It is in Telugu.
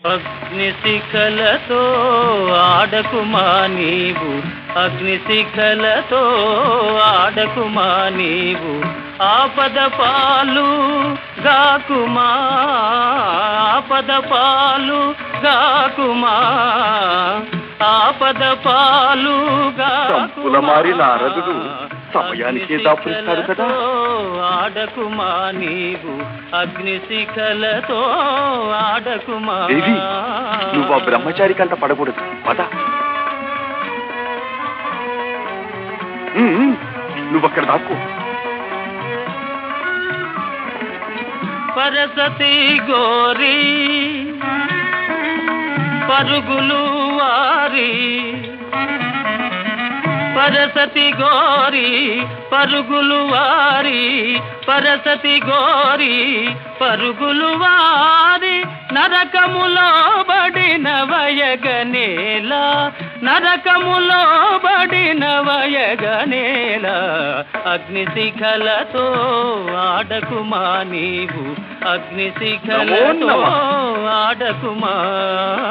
అగ్నిశిఖలతో ఆడకుమా నీవు అగ్నిశిఖలతో ఆడకుమా నీవు ఆపద పాలు గాకుమా ఆపద పాలు గాకుమా ఆపద పాలు సంపుల మారి నారదుడు సమయానికే దాపురిస్తాడు కదా. ఆడకుమా నీవు అగ్నిశిఖలతో ఆడకుమా దేవి నువ్వు ఆ బ్రహ్మచారి కంట పడకూడదు పద ఉమ్, ఉమ్, నువ్వు అక్కడ దాక్కు పరసతి గోరి పరుగులు వారి పరసతి గోరి పరుగులు వారి పరసతి గోరి పరుగులు వారి నరకములో బడిన వయగనేల నరకములో బడిన వయగనేల అగ్నిశిఖలతో ఆడకుమా నీవు అగ్నిశిఖలతో నమో నమః. ఆడకుమా